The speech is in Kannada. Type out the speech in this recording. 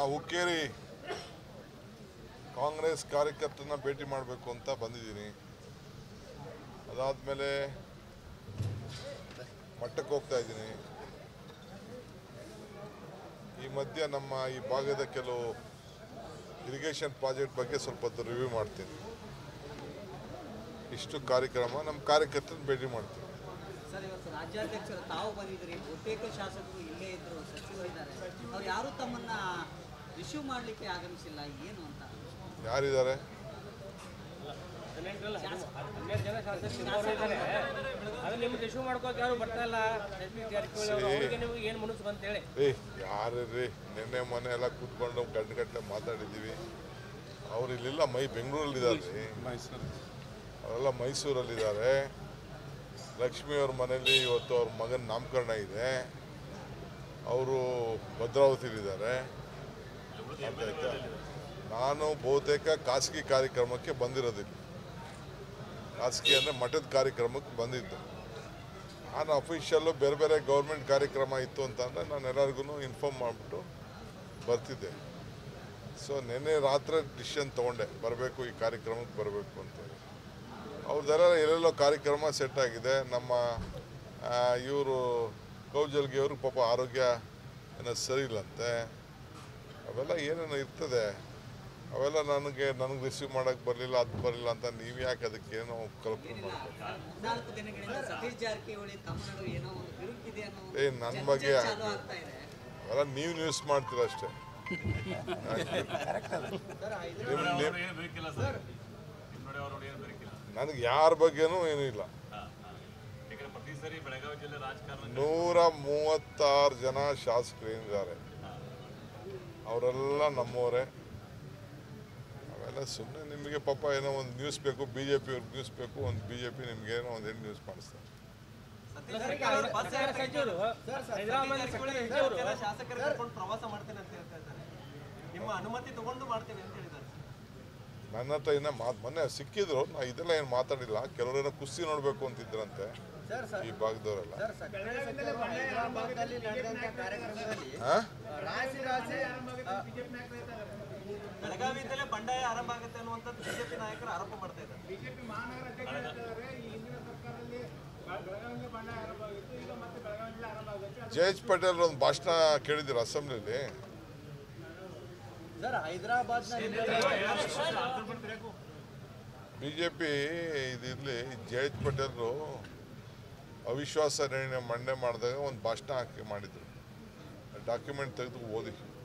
ಹುಕ್ಕೇರಿ ಕಾಂಗ್ರೆಸ್ ಕಾರ್ಯಕರ್ತನ ಭೇಟಿ ಮಾಡಬೇಕು ಅಂತ ಬಂದಿದ್ದೀನಿ ಅದಾದಮೇಲೆ ಮಟ್ಟಕ್ಕೆ ಹೋಗ್ತಾ ಇದ್ದೀನಿ ಈ ಮಧ್ಯ ನಮ್ಮ ಈ ಭಾಗದ ಕೆಲವು ಇರಿಗೇಷನ್ ಪ್ರಾಜೆಕ್ಟ್ ಬಗ್ಗೆ ಸ್ವಲ್ಪ ಹೊತ್ತು ರಿವ್ಯೂ ಮಾಡ್ತೀನಿ ಇಷ್ಟು ಕಾರ್ಯಕ್ರಮ ನಮ್ಮ ಕಾರ್ಯಕರ್ತನ ಭೇಟಿ ಮಾಡ್ತೀನಿ ಸರ್ ಇವತ್ತು ರಾಜ್ಯಾಧ್ಯಕ್ಷರು ತಾವು ಬಂದಿದ್ರಿ ಬಹುತೇಕ ಶಾಸಕರು ಇಲ್ಲೇ ಇದ್ರು ಸಚಿವರು ಇದ್ದಾರೆ ಅವ್ರು ಯಾರು ತಮ್ಮನ್ನ ರಿಸೀವ್ ಮಾಡಲಿಕ್ಕೆ ಆಗಮಿಸಿಲ್ಲ ಏನು ಅಂತ ಯಾರಿದ್ದಾರೆ ಹದಿನೆಂಟರಲ್ಲಿ ಹನ್ನೆರಡು ಜನ ಶಾಸಕರು ಇದ್ದಾರೆ ಅದು ನಿಮ್ಗೆ ರಿಸೀವ್ ಮಾಡ್ಕೋಕೆ ಯಾರು ಬರ್ತಾ ಇಲ್ಲ ಸತೀಶ್ ಜಾರಕಿಹೊಳಿ ಅವರು ಅವ್ರಿಗೆ ನಿಮ್ಗೆ ಏನು ಮನಸ್ಸು ಬಂತ ಹೇಳಿ ಏ ಯಾರು ರೀ ನಿನ್ನೆ ಮೊನ್ನೆ ಎಲ್ಲ ಕೂತ್ಕೊಂಡು ಗಂಟೆ ಮಾತಾಡಿದ್ದೀವಿ ಅವ್ರು ಇಲ್ಲಿಲ್ಲ ಮೈ ಬೆಂಗಳೂರಲ್ಲಿದ್ದಾರೆ ರೀ ಅವರೆಲ್ಲ ಮೈಸೂರಲ್ಲಿದ್ದಾರೆ ಲಕ್ಷ್ಮಿ ಅವ್ರ ಮನೇಲಿ ಇವತ್ತು ಅವ್ರ ಮಗನ ನಾಮಕರಣ ಇದೆ ಅವರು ಭದ್ರಾವತಿಲಿದ್ದಾರೆ ಅರ್ಥ ಆಯ್ತಾ ನಾನು ಬಹುತೇಕ ಖಾಸಗಿ ಕಾರ್ಯಕ್ರಮಕ್ಕೆ ಬಂದಿರೋದಿಲ್ಲ ಖಾಸಗಿ ಅಂದರೆ ಮಠದ ಕಾರ್ಯಕ್ರಮಕ್ಕೆ ಬಂದಿದ್ದು ನಾನು ಅಫಿಷಿಯಲ್ಲು ಬೇರೆ ಬೇರೆ ಗೌರ್ಮೆಂಟ್ ಕಾರ್ಯಕ್ರಮ ಇತ್ತು ಅಂತಂದರೆ ನಾನು ಎಲ್ಲರಿಗೂ ಇನ್ಫಾರ್ಮ್ ಮಾಡಿಬಿಟ್ಟು ಬರ್ತಿದ್ದೆ ಸೊ ನಿನ್ನೆ ರಾತ್ರಿ ಡಿಸಿಷನ್ ತೊಗೊಂಡೆ ಬರಬೇಕು ಈ ಕಾರ್ಯಕ್ರಮಕ್ಕೆ ಬರಬೇಕು ಅಂತೇಳಿ ಅವ್ರದ್ದೆಲ್ಲ ಎಲ್ಲೆಲ್ಲೋ ಕಾರ್ಯಕ್ರಮ ಸೆಟ್ ಆಗಿದೆ ನಮ್ಮ ಇವರು ಕೌಜಲ್ಗಿ ಅವರು ಪಾಪ ಆರೋಗ್ಯ ಏನೋ ಸರಿ ಇಲ್ಲಂತೆ ಅವೆಲ್ಲ ಏನೇನೋ ಇರ್ತದೆ ಅವೆಲ್ಲ ನನಗೆ ನನಗೆ ರಿಸೀವ್ ಮಾಡೋಕ್ಕೆ ಬರಲಿಲ್ಲ ಅದು ಬರಲಿಲ್ಲ ಅಂತ ನೀವು ಯಾಕೆ ಅದಕ್ಕೇನೋ ಕಲ್ಪನೆ ಮಾಡಬೇಕು ನಾಲ್ಕು ದಿನಗಳಿಂದ ಸತೀಶ್ ಜಾರಕಿಹೊಳಿ ತಮ್ಮ ನಡುವೆ ಏನೋ ಒಂದು ಬಿರುಕಿದೆ ಅನ್ನೋ ಏ, ನನ್ ಚರ್ಚೆ ಬಗ್ಗೆ- ಚಾಲು ಆಗ್ತಾ ಇದೆ ಅವೆಲ್ಲ ನೀವು ನ್ಯೂಸ್ ಮಾಡ್ತೀರ ಅಷ್ಟೇ ನಿಮ್- ನಿಮ್- ಏನು ಬೇಕಿಲ್ಲ ಸರ್ ನಿಮ್ಮ ನೋಡಿ ಅವ್ರ ನೋಡಿ ಏನು ಬೇಕಿಲ್ಲ ನನಗೆ ಯಾರ ಬಗ್ಗೆನೂ ಏನೂ ಇಲ್ಲ ಯಾಕಂದ್ರೆ ಪ್ರತಿ ಸರಿ ಬೆಳಗಾವಿ ಜಿಲ್ಲೆ ರಾಜಕಾರಣ ನೂರ ಮೂವತ್ತಾರು ಜನ ಶಾಸಕರೇನಿದ್ದಾರೆ ಅವರೆಲ್ಲ ನಮ್ಮವರೇ ಅವೆಲ್ಲ ಸುಮ್ಮನೆ ನಿಮಗೆ ಪಾಪ ಏನೋ ಒಂದು ನ್ಯೂಸ್ ಬೇಕು ಬಿ ಜೆ ಪಿ ಅವ್ರಿಗೆ ನ್ಯೂಸ್ ಬೇಕು ಒಂದು ಬಿ ಜೆ ಪಿ ನಿಮ್ಗೆ ಏನೋ ಒಂದು ಏನು ನ್ಯೂಸ್ ಮಾಡಿಸ್ತಾರೆ ಸರ್ಕಾರ ಸಚಿವರು ಹೈದರಾಬಾದ್ ಸರ್ಕಾರ ಸಚಿವರು ಶಾಸಕರು ಕರ್ಕೊಂಡು ಪ್ರವಾಸ ಮಾಡ್ತೇನೆ ಅಂತ ಹೇಳ್ತಾ ಇದ್ದಾರೆ ನಿಮ್ಮ ಅನುಮತಿ ತಗೊಂಡು ಮಾಡ್ತೇನೆ ಅಂತ ಹೇಳಿದ್ದಾರೆ ನನ್ನ ಹತ್ರ ಇನ್ನೂ ಮಾತು ಮೊನ್ನೆ ಸಿಕ್ಕಿದ್ರು ನಾ ಇದೆಲ್ಲ ಏನು ಮಾತಾಡಿಲ್ಲ ಕೆಲವರೇನೋ ಕುಸ್ತಿ ನೋಡಬೇಕು ಅಂತಿದ್ರಂತೆ ಈ ಭಾಗದವರೆಲ್ಲ ಹೈದರಾಬಾದ್ನಲ್ಲಿ ನಡೆದಂತ ಕಾರ್ಯಕ್ರಮದಲ್ಲಿ ಹಾಂ ರಾಶಿ ರಾಶಿ ಬೆಳಗಾವಿಯಿಂದಲೇ ಬಂಡಾಯ ಆರಂಭ ಆಗುತ್ತೆ ಅನ್ನುವಂಥದ್ದು ಬಿಜೆಪಿ ನಾಯಕರು ಆರೋಪ ಮಾಡ್ತಾ ಇದ್ದಾರೆ ಜಯೇಶ್ ಪಟೇಲ್ ಒಂದು ಭಾಷಣ ಕೇಳಿದ್ದೀರ ಅಸೆಂಬ್ಲಿಲಿ sir Hyderabad B J P ಇದಿರಲಿ ಜಯೇಶ್ ಪಟೇಲ್ರು ಅವಿಶ್ವಾಸ ನಿರ್ಣಯ ಮಂಡನೆ ಮಾಡಿದಾಗ ಒಂದು ಭಾಷಣ ಹಾಕಿ ಮಾಡಿದ್ರು ಡಾಕ್ಯುಮೆಂಟ್ ತೆಗೆದು ಓದಿ